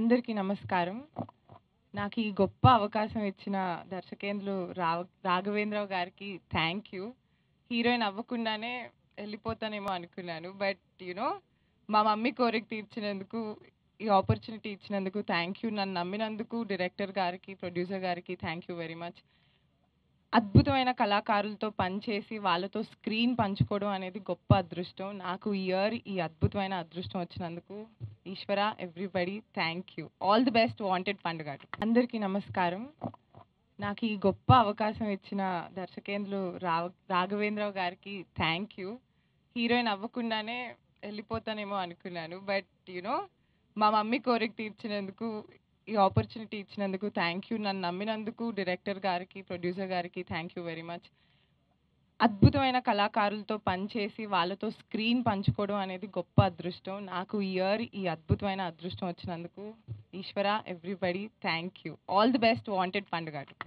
అందరికీ నమస్కారం నాకు ఈ గొప్ప అవకాశం ఇచ్చిన దర్శకేంద్రులు రావ రాఘవేంద్రరావు గారికి థ్యాంక్ యూ హీరోయిన్ అవ్వకుండానే వెళ్ళిపోతానేమో అనుకున్నాను బట్ యునో మా మమ్మీ కోరిక తీర్చినందుకు ఈ ఆపర్చునిటీ ఇచ్చినందుకు థ్యాంక్ యూ నన్ను నమ్మినందుకు డైరెక్టర్ గారికి ప్రొడ్యూసర్ గారికి థ్యాంక్ యూ వెరీ మచ్ అద్భుతమైన కళాకారులతో పనిచేసి వాళ్ళతో స్క్రీన్ పంచుకోవడం అనేది గొప్ప అదృష్టం నాకు ఈ ఇయర్ ఈ అద్భుతమైన అదృష్టం వచ్చినందుకు Eshwara everybody thank you all the best wanted పండుగ అందరికీ నమస్కారం నాకు ఈ గొప్ప అవకాశం ఇచ్చిన దర్శకేంద్రులు రావ రాఘవేంద్రరావు గారికి థ్యాంక్ యూ హీరోయిన్ అవ్వకుండానే వెళ్ళిపోతానేమో అనుకున్నాను బట్ యునో మా మమ్మీ కోరిక తీర్చినందుకు ఈ ఆపర్చునిటీ ఇచ్చినందుకు థ్యాంక్ యూ నన్ను నమ్మినందుకు డైరెక్టర్ గారికి ప్రొడ్యూసర్ గారికి థ్యాంక్ యూ వెరీ మచ్ అద్భుతమైన కళాకారులతో పనిచేసి వాళ్ళతో స్క్రీన్ పంచుకోవడం అనేది గొప్ప అదృష్టం నాకు ఈ ఇయర్ ఈ అద్భుతమైన అదృష్టం వచ్చినందుకు Eshwara everybody thank you all the best wanted పండుగ